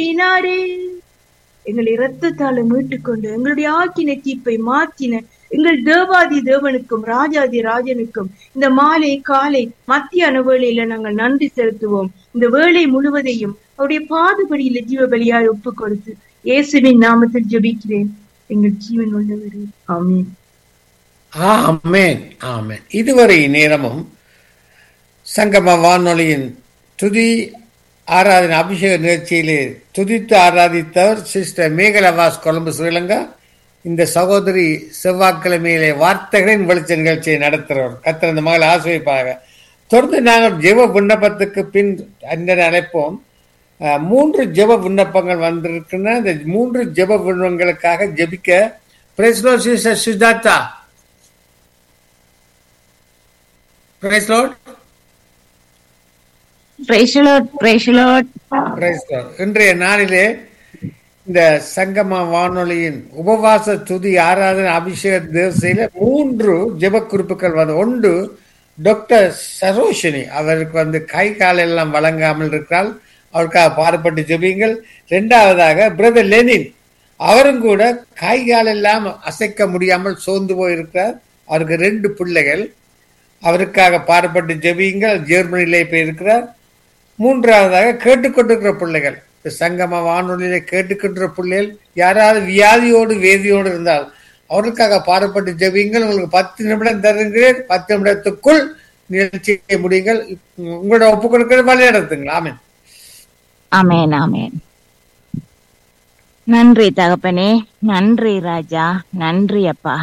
மீட்பினாரே எங்களை இரத்தத்தால மீட்டுக்கொண்டு எங்களுடைய ஆக்கின தீப்பை மாற்றின எங்கள் தேவாதி தேவனுக்கும் ராஜாதி ராஜனுக்கும் இந்த மாலை காலை மத்தியான வேளையில நாங்கள் நன்றி செலுத்துவோம் இந்த வேளை முழுவதையும் அவருடைய பாதுபடியில ஜீவ பலியாய் ஒப்பு கொடுத்து இயேசுவின் நாமத்தில் ஜெபிக்கிறேன் எங்கள் ஜீவன் உள்ளவரே ஆமென் ஆமென் ஆமென் இதுவரை நேரமும் சங்கம வானொலியின் துதி ஆராதனை அபிஷேக நிகழ்ச்சியிலே துதித்து ஆராதித்தவர் சிஸ்டர் மேகலவாஸ் கொழும்பு ஸ்ரீலங்கா இந்த சகோதரி செவ்வாய்க்கிழமையிலே வார்த்தைகளின் வெளிச்ச நிகழ்ச்சியை நடத்துகிறவர் கத்திர இந்த மகள் ஆசிரியப்பாக தொடர்ந்து நாங்கள் ஜெப விண்ணப்பத்துக்கு பின் அந்த அழைப்போம் அஹ், மூன்று ஜெப விண்ணப்பங்கள் வந்திருக்கின்றன இந்த மூன்று ஜெப விண்ணப்பங்களுக்காக ஜெபிக்க praise lord sister Sujatha Praise Lord. Praise lord praise lord Praise Lord. இன்றைய நாளிலே இந்த சங்கம வானொலியின் உபவாச துதி ஆராதனை அபிஷேக தேவசையில மூன்று ஜெப குறிப்புகள் வந்து ஒன்று டாக்டர் சரோஷினி அவருக்கு வந்து கை கால் எல்லாம் வழங்காமல் இருக்கிறாள் அவருக்காக பாடுபட்டு ஜெபியுங்கள் இரண்டாவதாக பிரதர் லெனின் அவரும் கூட கை கால் எல்லாம் அசைக்க முடியாமல் சோர்ந்து போயிருக்கிறார் அவருக்கு ரெண்டு பிள்ளைகள் அவருக்காக பாடுபட்டு ஜெபியுங்கள் ஜெர்மனியிலே போய் இருக்கிறார் மூன்றாவதாக கேட்டுக்கொண்டிருக்கிற பிள்ளைகள் இந்த சங்கம வானொலியில கேட்டுக்கொண்டிருக்கிற பிள்ளைகள் யாராவது வியாதியோடு வேதியோடு இருந்தால் அவர்களுக்காக பாடுபட்டு ஜெபியுங்கள் உங்களுக்கு பத்து நிமிடம் தருகிறேன் பத்து நிமிடத்துக்குள் நிகழ்ச்சியை முடியுங்கள் உங்களோட ஒப்புக் கொடுக்கிற வழி நடத்துங்கள் ஆமென் ஆமேன் ஆமேன் நன்றி தகப்பனே நன்றி ராஜா நன்றி அப்பா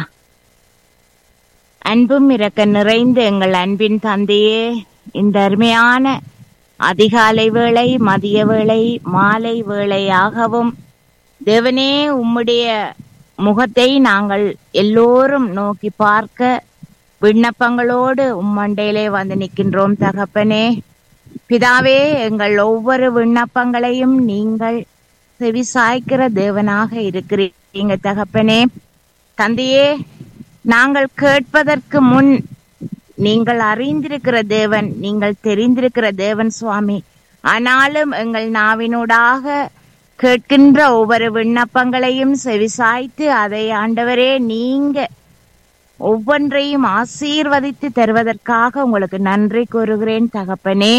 அன்பும் இரக்க நிறைந்த எங்கள் அன்பின் தந்தையே இந்த அருமையான அதிகாலை வேளை மதிய வேளை மாலை வேளையாகவும் தேவனே உம்முடைய முகத்தை நாங்கள் எல்லோரும் நோக்கி பார்க்க விண்ணப்பங்களோடு உம்மண்டையிலே வந்து நிற்கின்றோம் தகப்பனே பிதாவே எங்கள் ஒவ்வொரு விண்ணப்பங்களையும் நீங்கள் செவிசாய்க்கிற தேவனாக இருக்கிறீங்க தகப்பனே தந்தையே நாங்கள் கேட்பதற்கு முன் நீங்கள் அறிந்திருக்கிற தேவன் நீங்கள் தெரிந்திருக்கிற தேவன் சுவாமி ஆனாலும் எங்கள் நாவினூடாக கேட்கின்ற ஒவ்வொரு விண்ணப்பங்களையும் செவிசாய்த்து அதை ஆண்டவரே நீங்க ஒவ்வொன்றையும் ஆசீர்வதித்து தருவதற்காக உங்களுக்கு நன்றி கூறுகிறேன் தகப்பனே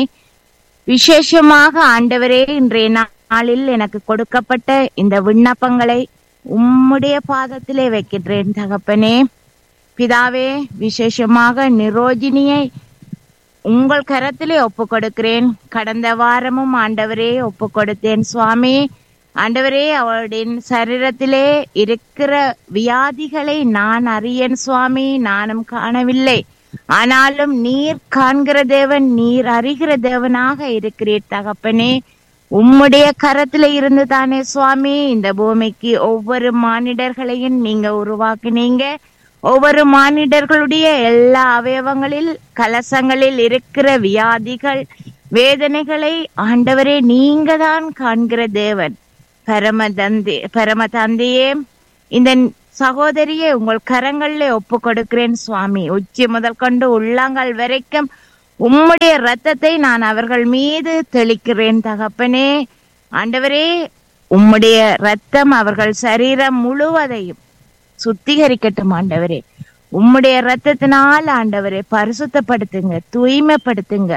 விசேஷமாக ஆண்டவரே இன்றைய நாளில் எனக்கு கொடுக்கப்பட்ட இந்த விண்ணப்பங்களை உம்முடைய பாதத்திலே வைக்கின்றேன் தகப்பனே பிதாவே விசேஷமாக நிரோஜினியை உங்கள் கரத்திலே ஒப்பு கொடுக்கிறேன் கடந்த வாரமும் ஆண்டவரே ஒப்பு கொடுத்தேன் சுவாமி ஆண்டவரே அவளுடைய சரீரத்திலே இருக்கிற வியாதிகளை நான் அறியேன் சுவாமி நானும் காணவில்லை ஆனாலும் நீர் காண்கிற தேவன் நீர் அறிகிற தேவனாக இருக்கிறீர் தகப்பனே உம்முடைய கரத்துல இருந்து தானே சுவாமி இந்த பூமிக்கு ஒவ்வொரு மானிடர்களையும் நீங்க உருவாக்குனீங்க ஒவ்வொரு மானிடர்களுடைய எல்லா அவயவங்களில் கலசங்களில் இருக்கிற வியாதிகள் வேதனைகளை ஆண்டவரே நீங்க தான் காண்கிற தேவன் பரம தந்தி பரம தந்தையே இந்த சகோதரியை உங்கள் கரங்களிலே ஒப்பு கொடுக்கிறேன் சுவாமி உச்சி முதல் கொண்டு உள்ளாங்கல் வரைக்கும் உம்முடைய ரத்தத்தை நான் அவர்கள் மீது தெளிக்கிறேன் தகப்பனே ஆண்டவரே உம்முடைய ரத்தம் அவர்கள் சரீரம் முழுவதையும் சுத்திகரிக்கட்டும் ஆண்டவரே உம்முடைய ரத்தத்தினால் ஆண்டவரே பரிசுத்தப்படுத்துங்க தூய்மைப்படுத்துங்க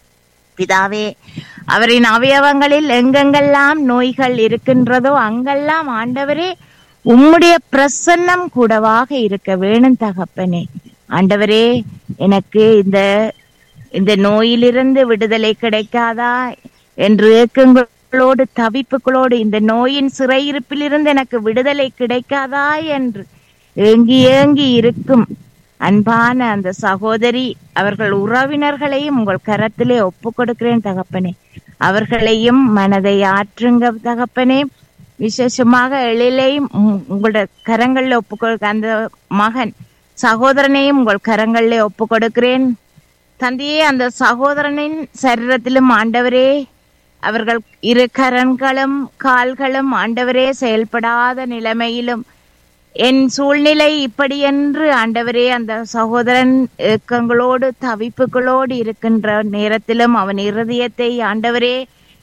பிதாவே அவரின் அவயவங்களில் எங்கெங்கெல்லாம் நோய்கள் இருக்கின்றதோ அங்கெல்லாம் ஆண்டவரே உம்முடைய பிரசன்னம் கூடவாக இருக்க வேணும் தகப்பனே ஆண்டவரே எனக்கு இந்த இந்த நோயிலிருந்து விடுதலை கிடைக்காதா என்று ஏக்கங்களோடு தவிப்புகளோடு இந்த நோயின் சிறையிருப்பிலிருந்து எனக்கு விடுதலை கிடைக்காதா என்று ஏங்கி ஏங்கி இருக்கும் அன்பான அந்த சகோதரி அவர்கள் உறவினர்களையும் உங்கள் கரத்திலே ஒப்பு கொடுக்கிறேன் தகப்பனே அவர்களையும் மனதை ஆற்றுங்க தகப்பனே விசேஷமாக எழிலையும் உம் உங்களோட கரங்களில் ஒப்பு கொடுக்க அந்த மகன் சகோதரனையும் உங்கள் கரங்களிலே ஒப்பு கொடுக்கிறேன் தந்தையே அந்த சகோதரனின் சரீரத்திலும் ஆண்டவரே அவர்கள் இரு கரன்களும் கால்களும் ஆண்டவரே செயல்படாத நிலைமையிலும் என் சூழ்நிலை இப்படி என்று ஆண்டவரே அந்த சகோதரன் ஏக்கங்களோடு தவிப்புகளோடு இருக்கின்ற நேரத்திலும் அவன் இருதயத்தை ஆண்டவரே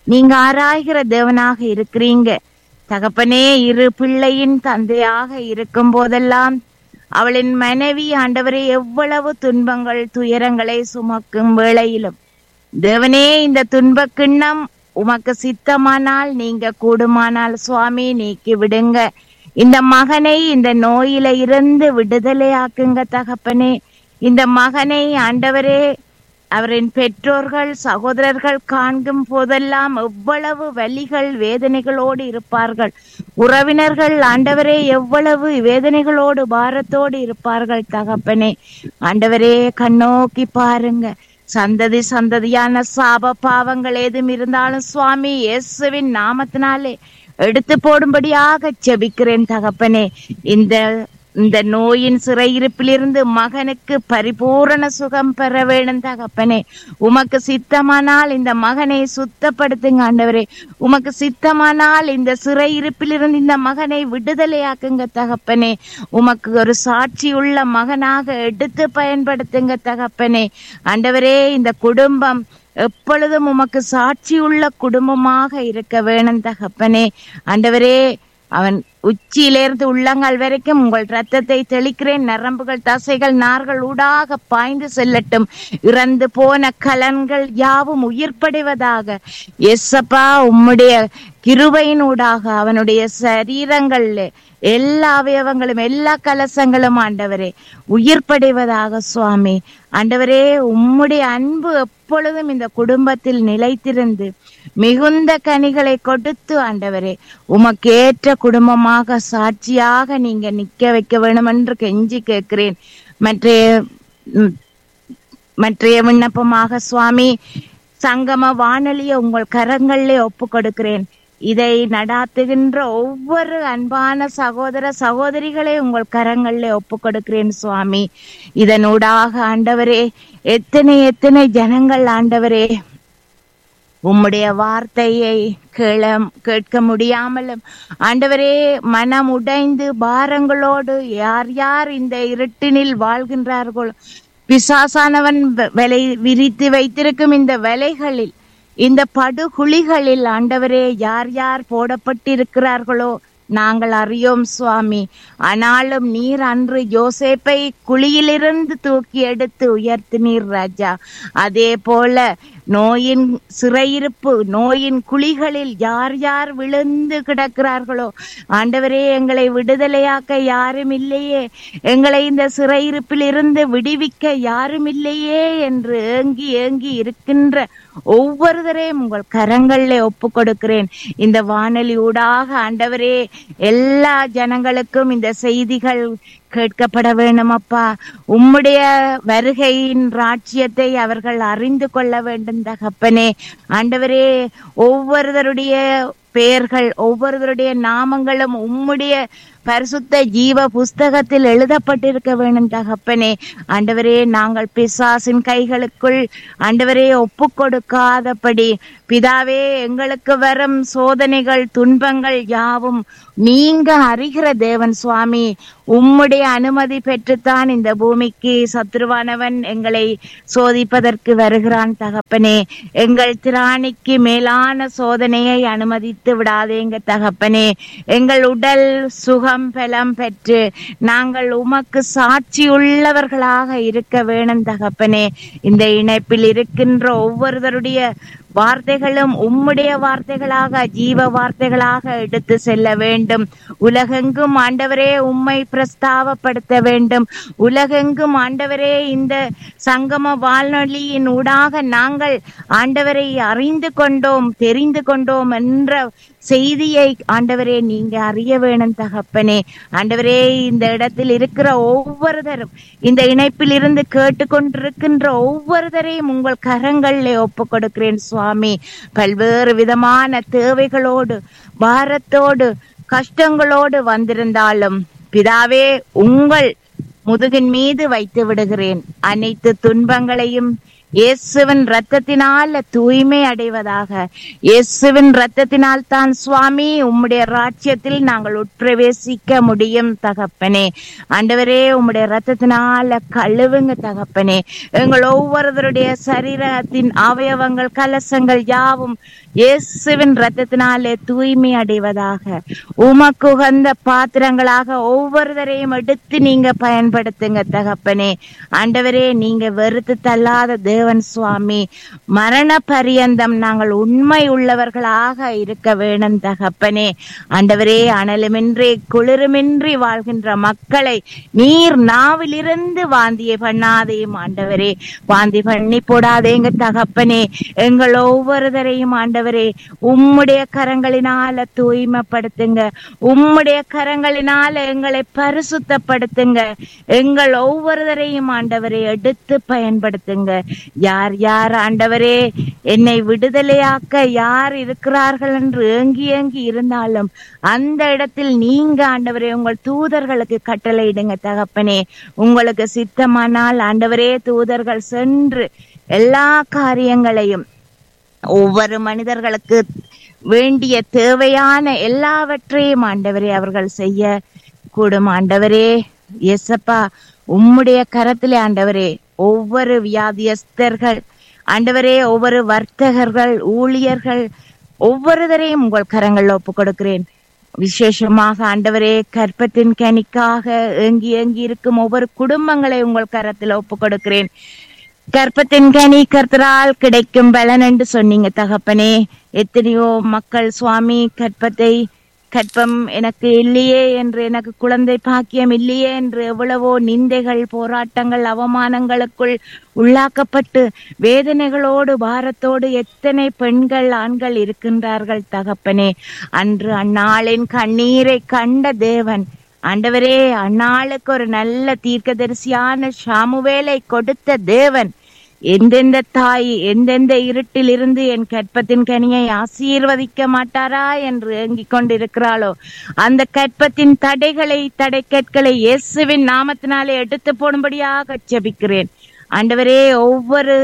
நீங்க ஆராய்கிற தேவனாக இருக்கிறீங்க தகப்பனே இரு பிள்ளையின் தந்தையாக இருக்கும் போதெல்லாம் அவளின் மனைவி ஆண்டவரே எவ்வளவு துன்பங்கள் துயரங்களை சுமக்கும் வேளையிலும் தேவனே இந்த துன்பக் கிண்ணம் உமக்கு சித்தமானால் நீங்க கூடுமானால் சுவாமி நீக்கி விடுங்க இந்த மகனை இந்த நோயில இருந்து விடுதலையாக்குங்க தகப்பனே இந்த மகனை ஆண்டவரே அவரின் பெற்றோர்கள் சகோதரர்கள் காண்கும் போதெல்லாம் எவ்வளவு வலிகள் வேதனைகளோடு இருப்பார்கள் உறவினர்கள் ஆண்டவரே எவ்வளவு வேதனைகளோடு பாரத்தோடு இருப்பார்கள் தகப்பனே ஆண்டவரே கண்ணோக்கி பாருங்க சந்ததி சந்ததியான சாப பாவங்கள் ஏதும் இருந்தாலும் சுவாமி இயேசுவின் நாமத்தினாலே எடுத்து போடும்படியாக செபிக்கிறேன் தகப்பனே இந்த இந்த நோயின் சிறையிருப்பிலிருந்து மகனுக்கு பரிபூரண சுகம் பெற வேணும் தகப்பனே உமக்கு சித்தமானால் இந்த மகனை சுத்தப்படுத்துங்க ஆண்டவரே உமக்கு சித்தமானால் இந்த சிறையிருப்பிலிருந்து இந்த மகனை விடுதலையாக்குங்க தகப்பனே உமக்கு ஒரு சாட்சி உள்ள மகனாக எடுத்து பயன்படுத்துங்க தகப்பனே ஆண்டவரே இந்த குடும்பம் எப்பொழுதும் உமக்கு சாட்சி உள்ள குடும்பமாக இருக்க வேணும் தகப்பனே ஆண்டவரே அவன் உச்சியிலிருந்து உள்ளங்கால் வரைக்கும் உங்கள் ரத்தத்தை தெளிக்கிறேன் நரம்புகள் தசைகள் நார்கள் ஊடாக பாய்ந்து செல்லட்டும் இறந்து போன கலன்கள் யாவும் உயிர்ப்படைவதாக எஸ்ஸப்பா உம்முடைய கிருபையின் ஊடாக அவனுடைய சரீரங்கள்ல எல்லா அவயவங்களும் எல்லா கலசங்களும் ஆண்டவரே உயிர்ப்படைவதாக சுவாமி ஆண்டவரே உம்முடைய அன்பு எப்பொழுதும் இந்த குடும்பத்தில் நிலைத்திருந்து மிகுந்த கனிகளை கொடுத்து ஆண்டவரே உமக்கேற்ற குடும்பமாக சாட்சியாக நீங்க நிக்க வைக்க வேணும் என்று கெஞ்சி கேட்கிறேன் மற்றைய ம், மற்றைய விண்ணப்பமாக சுவாமி சங்கம வானொலியை உங்கள் கரங்களிலே ஒப்பு கொடுக்கிறேன் இதை நடாத்துகின்ற ஒவ்வொரு அன்பான சகோதர சகோதரிகளை உங்கள் கரங்களிலே ஒப்பு கொடுக்கிறேன் சுவாமி இதனூடாக ஆண்டவரே எத்தனை எத்தனை ஜனங்கள் ஆண்டவரே உம்முடைய வார்த்தையை கேள கேட்க முடியாமலும் ஆண்டவரே மனம் உடைந்து பாரங்களோடு யார் யார் இந்த இருட்டினில் வாழ்கின்றார்களோ பிசாசானவன் வ- வலை விரித்து வைத்திருக்கும் இந்த வலைகளில் இந்த படுகுழிகளில் ஆண்டவரே யார் யார் போடப்பட்டிருக்கிறார்களோ நாங்கள் அறியோம் சுவாமி ஆனாலும் நீர் அன்று யோசேப்பை குழியிலிருந்து தூக்கி எடுத்து உயர்த்தினீர் ராஜா அதே போல நோயின் சிறையிருப்பு நோயின் குழிகளில் யார் யார் விழுந்து கிடக்கிறார்களோ ஆண்டவரே எங்களை விடுதலையாக்க யாரும் இல்லையே எங்களை இந்த சிறையிருப்பில் இருந்து விடுவிக்க யாரும் இல்லையே என்று ஏங்கி ஏங்கி இருக்கின்ற ஒவ்வொருவரையும் உங்கள் கரங்களிலே ஒப்பு கொடுக்கிறேன் இந்த வானொலி ஊடாக ஆண்டவரே எல்லா ஜனங்களுக்கும் இந்த செய்திகள் கேட்கப்பட வேணும் அப்பா உம்முடைய வருகையின் ராட்சியத்தை அவர்கள் அறிந்து கொள்ள வேண்டும் தகப்பனே ஆண்டவரே ஒவ்வொருவருடைய பெயர்கள் ஒவ்வொருவருடைய நாமங்களும் உம்முடைய பரிசுத்த ஜீவ புஸ்தகத்தில் எழுதப்பட்டிருக்க வேண்டும் தகப்பனே ஆண்டவரே நாங்கள் பிசாசின் கைகளுக்குள் ஆண்டவரே ஒப்பு கொடுக்காதபடி பிதாவே எங்களுக்கு வரும் சோதனைகள் துன்பங்கள் யாவும் நீங்க அறிகிற தேவன் சுவாமி உம்முடைய அனுமதி பெற்றுத்தான் இந்த பூமிக்கு சத்ருவானவன் எங்களை சோதிப்பதற்கு வருகிறான் தகப்பனே எங்கள் திராணிக்கு மேலான சோதனையை அனுமதித்து விடாதேங்க தகப்பனே எங்கள் உடல் சுகம் பலம் பெற்று நாங்கள் உமக்கு சாட்சி உள்ளவர்களாக இருக்க வேணும் தகப்பனே இந்த இணைப்பில் இருக்கின்ற ஒவ்வொருவருடைய வார்த்தைகளும் உம்முடைய வார்த்தைகளாக ஜீவ வார்த்தைகளாக எடுத்து செல்ல வேண்டும் உலகெங்கும் ஆண்டவரே உம்மை பிரஸ்தாவப்படுத்த வேண்டும் உலகெங்கும் ஆண்டவரே இந்த சங்கம வானொலியின் ஊடாக நாங்கள் ஆண்டவரை அறிந்து கொண்டோம் தெரிந்து கொண்டோம் என்ற செய்தியை ஆண்டவரே நீங்க அறிய வேணும் தகப்பனே ஆண்டவரே இந்த இடத்தில் இருக்கிற ஒவ்வொருத்தரும் இந்த இணைப்பில் இருந்து கேட்டுக்கொண்டிருக்கின்ற ஒவ்வொருத்தரையும் உங்கள் கரங்களிலே ஒப்பு கொடுக்கிறேன் சுவாமி பல்வேறு விதமான தேவைகளோடு பாரத்தோடு கஷ்டங்களோடு வந்திருந்தாலும் பிதாவே உங்கள் முதுகின் மீது வைத்து விடுகிறேன் அனைத்து துன்பங்களையும் இயேசுவின் ரத்தத்தினால தூய்மை அடைவதாக இயேசுவின் ரத்தத்தினால் தான் சுவாமி உம்முடைய ராஜ்யத்தில் நாங்கள் உட்பிரவேசிக்க முடியும் தகப்பனே ஆண்டவரே உம்முடைய ரத்தத்தினால கழுவுங்க தகப்பனே எங்கள் ஒவ்வொருவருடைய சரீரத்தின் அவயவங்கள் கலசங்கள் யாவும் இயேசுவின் ரத்தத்தினாலே தூய்மை அடைவதாக உமக்கு உகந்த பாத்திரங்களாக ஒவ்வொருவரையும் எடுத்து நீங்க பயன்படுத்துங்க தகப்பனே ஆண்டவரே நீங்க வெறுத்து தள்ளாத தேவன் சுவாமி மரண பரியந்தம் நாங்கள் உண்மை உள்ளவர்களாக இருக்க வேணும் தகப்பனே ஆண்டவரே அனலுமின்றி குளிருமின்றி வாழ்கின்ற மக்களை நீர் நாவிலிருந்து வாந்தியை பண்ணாதேயும் ஆண்டவரே வாந்தி பண்ணி போடாதேங்க தகப்பனே எங்கள் ஒவ்வொருவரையும் ஆண்டவரே உம்முடைய கரங்களினால தூய்மைப்படுத்துங்க உம்முடைய கரங்களினால எங்களை பரிசுத்தப்படுத்துங்க எங்கள் ஒவ்வொருவரையும் ஆண்டவரை எடுத்து பயன்படுத்துங்க யார் யார் ஆண்டவரே என்னை விடுதலையாக்க யார் இருக்கிறார்கள் என்று ஏங்கி ஏங்கி இருந்தாலும் அந்த இடத்தில் நீங்க ஆண்டவரே உங்கள் தூதர்களுக்கு கட்டளையிடுங்க தகப்பனே உங்களுக்கு சித்தமானால் ஆண்டவரே தூதர்கள் சென்று எல்லா காரியங்களையும் ஒவ்வொரு மனிதர்களுக்கு வேண்டிய தேவையான எல்லாவற்றையும் ஆண்டவரே அவர்கள் செய்ய கூடும் ஆண்டவரே எசப்பா உம்முடைய கரத்திலே ஆண்டவரே ஒவ்வொரு வியாதியஸ்தர்கள் ஆண்டவரே ஒவ்வொரு வர்த்தகர்கள் ஊழியர்கள் ஒவ்வொருவரையும் உங்கள் கரங்களில் ஒப்பு கொடுக்கிறேன் விசேஷமாக ஆண்டவரே கற்பத்தின் கனிக்காக ஏங்கி ஏங்கி இருக்கும் ஒவ்வொரு குடும்பங்களை உங்கள் கரத்தில் ஒப்பு கொடுக்கிறேன் கற்பத்தின் கனி கர்த்தரால் கிடைக்கும் பலன் என்று சொன்னீங்க தகப்பனே எத்தனையோ மக்கள் சுவாமி கற்பத்தை கற்பம் எனக்கு இல்லையே என்று எனக்கு குழந்தை பாக்கியம் இல்லையே என்று எவ்வளவோ நிந்தைகள் போராட்டங்கள் அவமானங்களுக்குள் உள்ளாக்கப்பட்டு வேதனைகளோடு பாரத்தோடு எத்தனை பெண்கள் ஆண்கள் இருக்கின்றார்கள் தகப்பனே அன்று அந்நாளின் கண்ணீரை கண்ட தேவன் ஆண்டவரே அந்நாளுக்கு ஒரு நல்ல தீர்க்கதரிசியான சாமுவேலை கொடுத்த தேவன் எந்தெந்த தாய் எந்தெந்த இருட்டில் இருந்து என் கற்பத்தின் கனியை ஆசீர்வதிக்க மாட்டாரா என்று ஏங்கிக் கொண்டிருக்கிறாளோ அந்த கற்பத்தின் தடைகளை தடைக்கற்களை இயேசுவின் நாமத்தினாலே எடுத்து போடும்படியாக ஜெபிக்கிறேன் ஆண்டவரே ஒவ்வொரு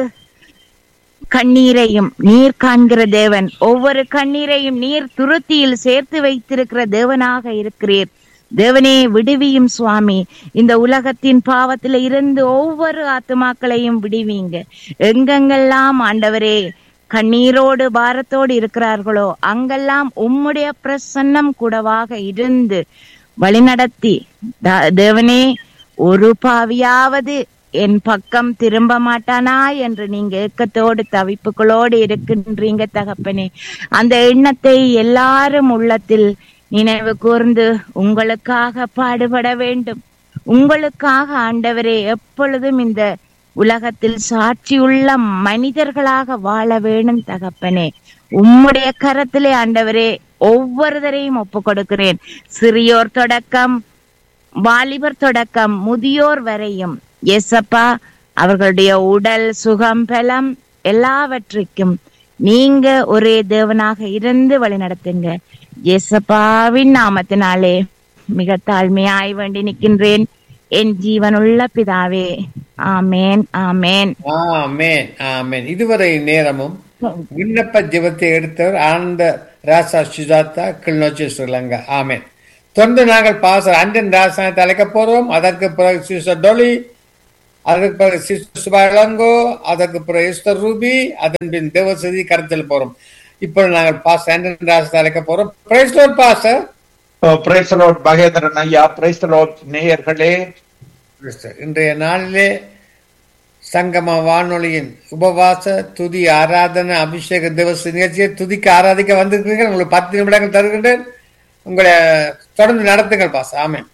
கண்ணீரையும் நீர் காண்கிற தேவன் ஒவ்வொரு கண்ணீரையும் நீர் துருத்தியில் சேர்த்து வைத்திருக்கிற தேவனாக இருக்கிறீர் தேவனே விடுவியும் சுவாமி இந்த உலகத்தின் பாவத்தில இருந்து ஒவ்வொரு ஆத்துமாக்களையும் விடுவீங்க எங்கெங்கெல்லாம் ஆண்டவரே கண்ணீரோடு பாரத்தோடு இருக்கிறார்களோ அங்கெல்லாம் உம்முடைய பிரசன்னம் கூடவாக இருந்து வழிநடத்தி த- தேவனே ஒரு பாவியாவது என் பக்கம் திரும்ப மாட்டானா என்று நீங்க ஏக்கத்தோடு தவிப்புகளோடு இருக்கின்றீங்க தகப்பனே அந்த எண்ணத்தை எல்லாரும் உள்ளத்தில் நினைவு கூர்ந்து உங்களுக்காக பாடுபட வேண்டும் உங்களுக்காக ஆண்டவரே எப்பொழுதும் இந்த உலகத்தில் சாட்சியுள்ள மனிதர்களாக வாழ வேணும் தகப்பனே உம்முடைய கரத்திலே ஆண்டவரே ஒவ்வொருவரையும் ஒப்பு கொடுக்கிறேன் சிறியோர் தொடக்கம் வாலிபர் தொடக்கம் முதியோர் வரையும் எசப்பா அவர்களுடைய உடல் சுகம் பலம் எல்லாவற்றிற்கும் நீங்க ஒரே தேவனாக இருந்து வழி நடத்துங்க எசப்பாவின் நாமத்தினாலே மிக தாழ்மையாய் வேண்டி நிற்கின்றேன் என் ஜீவனுள்ள பிதாவே ஆமேன் ஆமேன் ஆமென் ஆமென் இதுவரை நேரமும் விண்ணப்ப ஜெபத்தை எடுத்தவர் ஆனந்த ராசா சுஜாதா கிளிநொச்சி ஸ்ரீலங்கா ஆமென் தொடர்ந்து நாங்கள் பாச அண்டன் ராசாயத்தை அழைக்க போறோம் அதற்கு பிறகு சிஸ்டர் டொலி அதற்கு பிறகு சிஸ்டர் சுபாலங்கோ அதற்கு பிறகு எஸ்தர் ரூபி அதன் பின் தேவசதி கருத்தில் போறோம் இப்போ நாங்கள் பாச அண்டன் ராசத்தை அழைக்க போறோம் பிரைஸ் பாச பிரைசலோட் மகேந்திரன் ஐயா பிரைசலோட் நேயர்களே இன்றைய நாளிலே சங்கம வானொலியின் உபவாச துதி ஆராதனை அபிஷேக திவச நிகழ்ச்சியை துதிக்க ஆராதிக்க வந்திருக்கிறீர்கள் உங்களுக்கு பத்து நிமிடங்கள் தருகின்றேன் உங்களை தொடர்ந்து நடத்துங்கள் பாஸ் ஆமென்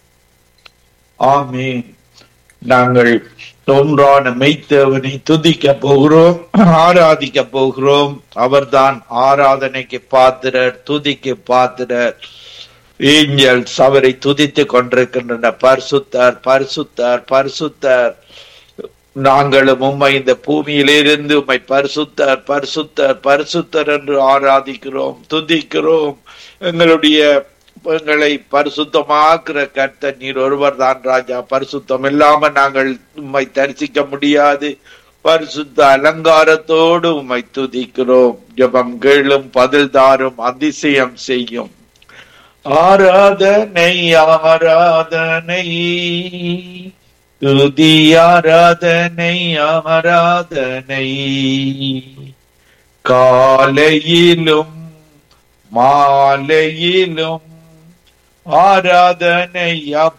ஆமென் நாங்கள் தோன்றான மெய்த்தேவனை துதிக்க போகிறோம் ஆராதிக்க போகிறோம் அவர்தான் ஆராதனைக்கு பாத்திரர் துதிக்கு பாத்திரர் ஏஞ்சல்ஸ் அவரை துதித்துக் கொண்டிருக்கின்றன பரிசுத்தர் பரிசுத்தர் பரிசுத்தர் நாங்களும் உம்மை இந்த பூமியிலிருந்து உம்மை பரிசுத்தர் பரிசுத்தர் பரிசுத்தர் என்று ஆராதிக்கிறோம் துதிக்கிறோம் எங்களுடைய எங்களை பரிசுத்தமாக்குற கர்த்தர் நீர் ஒருவர் தான் ராஜா பரிசுத்தம் இல்லாம நாங்கள் உம்மை தரிசிக்க முடியாது பரிசுத்த அலங்காரத்தோடு உம்மை துதிக்கிறோம் ஜெபம் கேளும் பதில் தாரும் அதிசயம் செய்யும் ஆராதனை ஆராதனை துதி ஆராதனை ஆராதனை காலையிலும் மாலையிலும் ஆராதனை